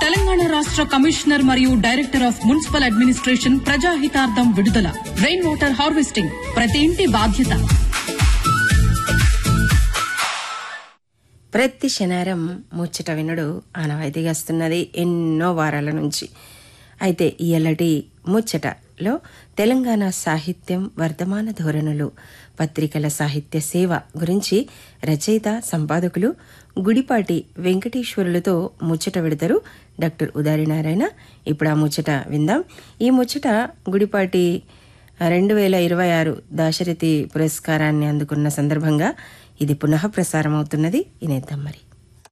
తెలంగాణ రాష్ట్ర కమిషనర్ మరియు director of municipal administration ప్రజాహితార్థం విడుదల రెయిన్ వాటర్ హార్వెస్టింగ్ ప్రతి ఇంటి బాధ్యత ప్రతి శనివారం ముచ్చట వినుడు ఆనవాయితీగా వస్తున్నది ఎన్నో వారాల నుంచి అయితే ఇయలటి ముచ్చటలో తెలంగాణ సాహిత్యం వర్ధమాన ధోరణులు పత్రికల సాహిత్య సేవ గురించి రచయిత సంపాదకులు గుడిపాటి వెంకటేశ్వరులతో ముచ్చట విడతారు డాక్టర్ ఉదారి నారాయణ ఇప్పుడు ఆ ముచ్చట విందాం ఈ ముచ్చట గుడిపాటి రెండు వేల ఇరవై ఆరు దాశరథి పురస్కారాన్ని అందుకున్న సందర్భంగా ఇది పునః ప్రసారం అవుతున్నది వినేద్దాం మరి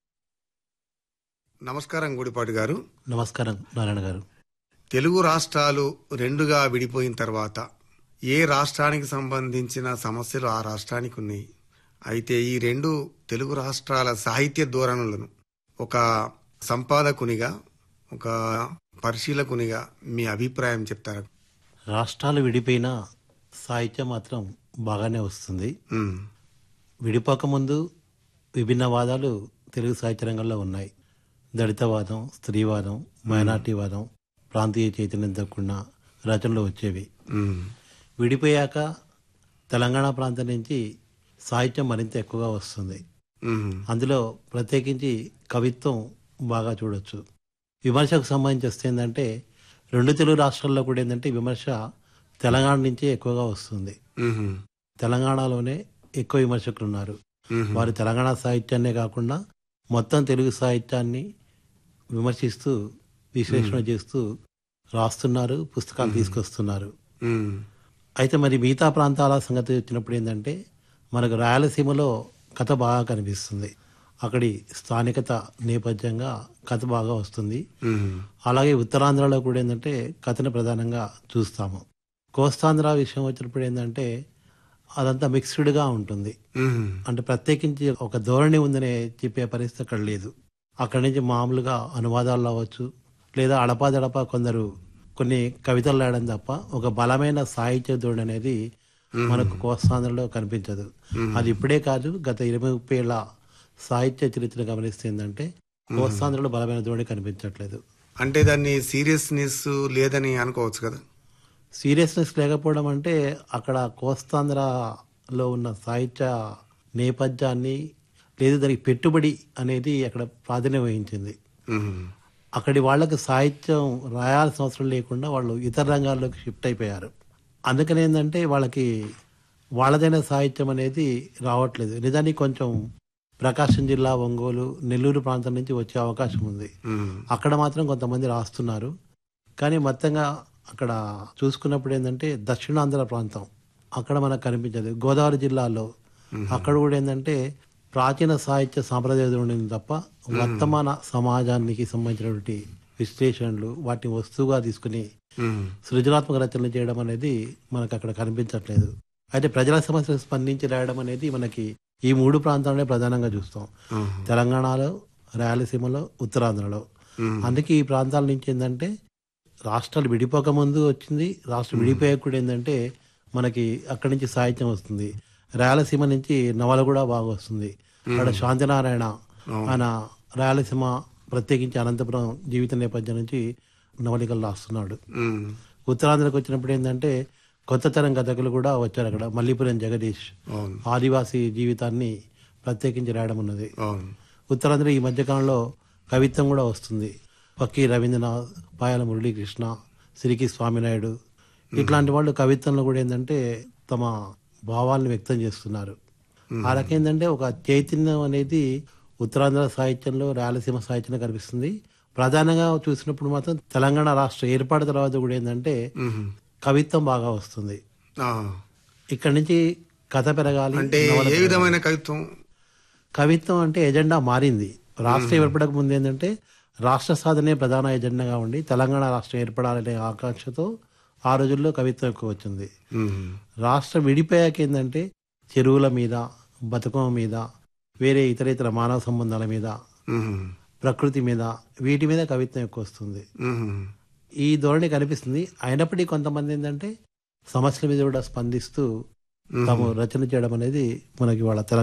నమస్కారం గుడిపాటి గారు నమస్కారం నారాయణ గారు తెలుగు రాష్ట్రాలు రెండుగా విడిపోయిన తర్వాత ఏ రాష్ట్రానికి సంబంధించిన సమస్యలు ఆ రాష్ట్రానికి ఉన్నాయి అయితే ఈ రెండు తెలుగు రాష్ట్రాల సాహిత్య ధోరణులను ఒక సంపాదకునిగా ఒక పరిశీలకునిగా మీ అభిప్రాయం చెప్తారా రాష్ట్రాలు విడిపోయినా సాహిత్యం మాత్రం బాగానే వస్తుంది ఉమ్, విడిపోకముందు విభిన్న వాదాలు తెలుగు సాహిత్య రంగంలో ఉన్నాయి దళితవాదం స్త్రీవాదం మైనార్టీవాదం ప్రాంతీయ చైతన్యంతో కూడిన రచనలు వచ్చేవి ఉమ్, విడిపోయాక తెలంగాణ ప్రాంతం నుంచి సాహిత్యం మరింత ఎక్కువగా వస్తుంది ఉమ్, అందులో ప్రత్యేకించి కవిత్వం బాగా చూడొచ్చు విమర్శకు సంబంధించి వస్తే ఏంటంటే రెండు తెలుగు రాష్ట్రాల్లో కూడా ఏంటంటే విమర్శ తెలంగాణ నుంచే ఎక్కువగా వస్తుంది ఉమ్, తెలంగాణలోనే ఎక్కువ విమర్శకులు ఉన్నారు ఉమ్, వారు తెలంగాణ సాహిత్యాన్నే కాకుండా మొత్తం తెలుగు సాహిత్యాన్ని విమర్శిస్తూ విశ్లేషణ చేస్తూ రాస్తున్నారు పుస్తకాలు తీసుకొస్తున్నారు ఉమ్, అయితే మరి మిగతా ప్రాంతాల సంగతి వచ్చినప్పుడు ఏంటంటే మనకు రాయలసీమలో కథ బాగా కనిపిస్తుంది అక్కడి స్థానికత నేపథ్యంగా కథ బాగా వస్తుంది ఉమ్, అలాగే ఉత్తరాంధ్రలో కూడా ఏంటంటే కథను ప్రధానంగా చూస్తాము కోస్తాంధ్ర విషయం వచ్చినప్పుడు ఏంటంటే అదంతా మిక్స్డ్గా ఉంటుంది ఉమ్, అంటే ప్రత్యేకించి ఒక ధోరణి ఉందనే చెప్పే పరిస్థితి అక్కడ లేదు అక్కడి నుంచి మామూలుగా అనువాదాలు అవ్వచ్చు లేదా అడపాదడపా కొందరు కొన్ని కవితలు రాయడం తప్ప ఒక బలమైన సాహిత్య ధోరణి అనేది మనకు కోస్తాంధ్రలో కనిపించదు అది ఇప్పుడే కాదు గత ఇరవై ముప్పై ఏళ్ళ సాహిత్య చరిత్ర గమనిస్తే ఏంటంటే కోస్తాంధ్రలో బలమైన ధోరణి కనిపించట్లేదు అంటే దాన్ని సీరియస్నెస్ లేదని అనుకోవచ్చు కదా సీరియస్నెస్ లేకపోవడం అంటే అక్కడ కోస్తాంధ్రలో ఉన్న సాహిత్య నేపథ్యాన్ని లేదు దానికి పెట్టుబడి అనేది అక్కడ ప్రాధాన్యం వహించింది ఉమ్, అక్కడి వాళ్ళకి సాహిత్యం రాయాల్సిన అవసరం లేకుండా వాళ్ళు ఇతర రంగాల్లోకి షిఫ్ట్ అయిపోయారు అందుకని ఏంటంటే వాళ్ళకి వాళ్ళదైన సాహిత్యం అనేది రావట్లేదు నిజానికి కొంచెం ప్రకాశం జిల్లా ఒంగోలు నెల్లూరు ప్రాంతం నుంచి వచ్చే అవకాశం ఉంది ఉమ్, అక్కడ మాత్రం కొంతమంది రాస్తున్నారు కానీ మొత్తంగా అక్కడ చూసుకున్నప్పుడు ఏంటంటే దక్షిణాంధ్ర ప్రాంతం అక్కడ మనకు కనిపించదు గోదావరి జిల్లాలో అక్కడ కూడా ఏంటంటే ప్రాచీన సాహిత్య సాంప్రదాయ ఉండింది తప్ప వర్తమాన సమాజానికి సంబంధించినటువంటి విశ్లేషణలు వాటిని వస్తువుగా తీసుకుని ఉమ్, సృజనాత్మక రచనలు చేయడం అనేది మనకు అక్కడ కనిపించట్లేదు అయితే ప్రజల సమస్యలకు స్పందించి రాయడం అనేది మనకి ఈ మూడు ప్రాంతాలనే ప్రధానంగా చూస్తాం ఉమ్, తెలంగాణలో రాయలసీమలో ఉత్తరాంధ్రలో ఉమ్, అందుకే ఈ ప్రాంతాల నుంచి ఏంటంటే రాష్ట్రాలు విడిపోక ముందు వచ్చింది రాష్ట్రం విడిపోయాక కూడా ఏంటంటే మనకి అక్కడి నుంచి సాహిత్యం వస్తుంది రాయలసీమ నుంచి నవల కూడా బాగా వస్తుంది అక్కడ శాంతినారాయణ ఆయన రాయలసీమ ప్రత్యేకించి అనంతపురం జీవిత నేపథ్యం నుంచి నవలికలు రాస్తున్నాడు ఉమ్, ఉత్తరాంధ్రకు వచ్చినప్పుడు ఏంటంటే కొత్త తరం కథకులు కూడా వచ్చారు అక్కడ మల్లీపురం జగదీష్ అవును ఆదివాసీ జీవితాన్ని ప్రత్యేకించి రాయడం ఉన్నది అవును ఉత్తరాంధ్ర ఈ మధ్యకాలంలో కవిత్వం కూడా వస్తుంది పక్కి రవీంద్రనాథ్ పాయాల మురళీకృష్ణ సిరికి స్వామినాయుడు ఇట్లాంటి వాళ్ళు కవిత్వంలో కూడా ఏంటంటే తమ భావాలను వ్యక్తం చేస్తున్నారు ఆ రకం ఏంటంటే ఒక చైతన్యం అనేది ఉత్తరాంధ్ర సాహిత్యంలో రాయలసీమ సాహిత్యంలో కనిపిస్తుంది ప్రధానంగా చూసినప్పుడు మాత్రం తెలంగాణ రాష్ట్ర ఏర్పాటు తర్వాత కూడా ఏంటంటే ఉమ్, కవిత్వం బాగా వస్తుంది ఆ, ఇక్కడి నుంచి కథ పెరగాలి అంటే నవల ఏ విధమైన కవిత్వం కవిత్వం అంటే ఎజెండా మారింది రాష్ట్రం ఏర్పడక ముందు ఏంటంటే రాష్ట్ర సాధనే ప్రధాన ఎజెండాగా ఉండి తెలంగాణ రాష్ట్రం ఏర్పడాలనే ఆకాంక్షతో ఆ రోజుల్లో కవిత్వం ఎక్కువ వచ్చింది ఉమ్, రాష్ట్రం విడిపోయాక ఏంటంటే చెరువుల మీద బతుకమ్మ మీద వేరే ఇతర ఇతర మానవ సంబంధాల మీద ఉమ్, ప్రకృతి మీద వీటి మీద కవిత్వం ఎక్కువ వస్తుంది ఉమ్, ఈ ధోరణి కనిపిస్తుంది అయినప్పటికీ కొంతమంది ఏంటంటే సమస్యల మీద కూడా స్పందిస్తూ తాము రచన చేయడం అనేది మనకి వాళ్ళ తెలంగాణ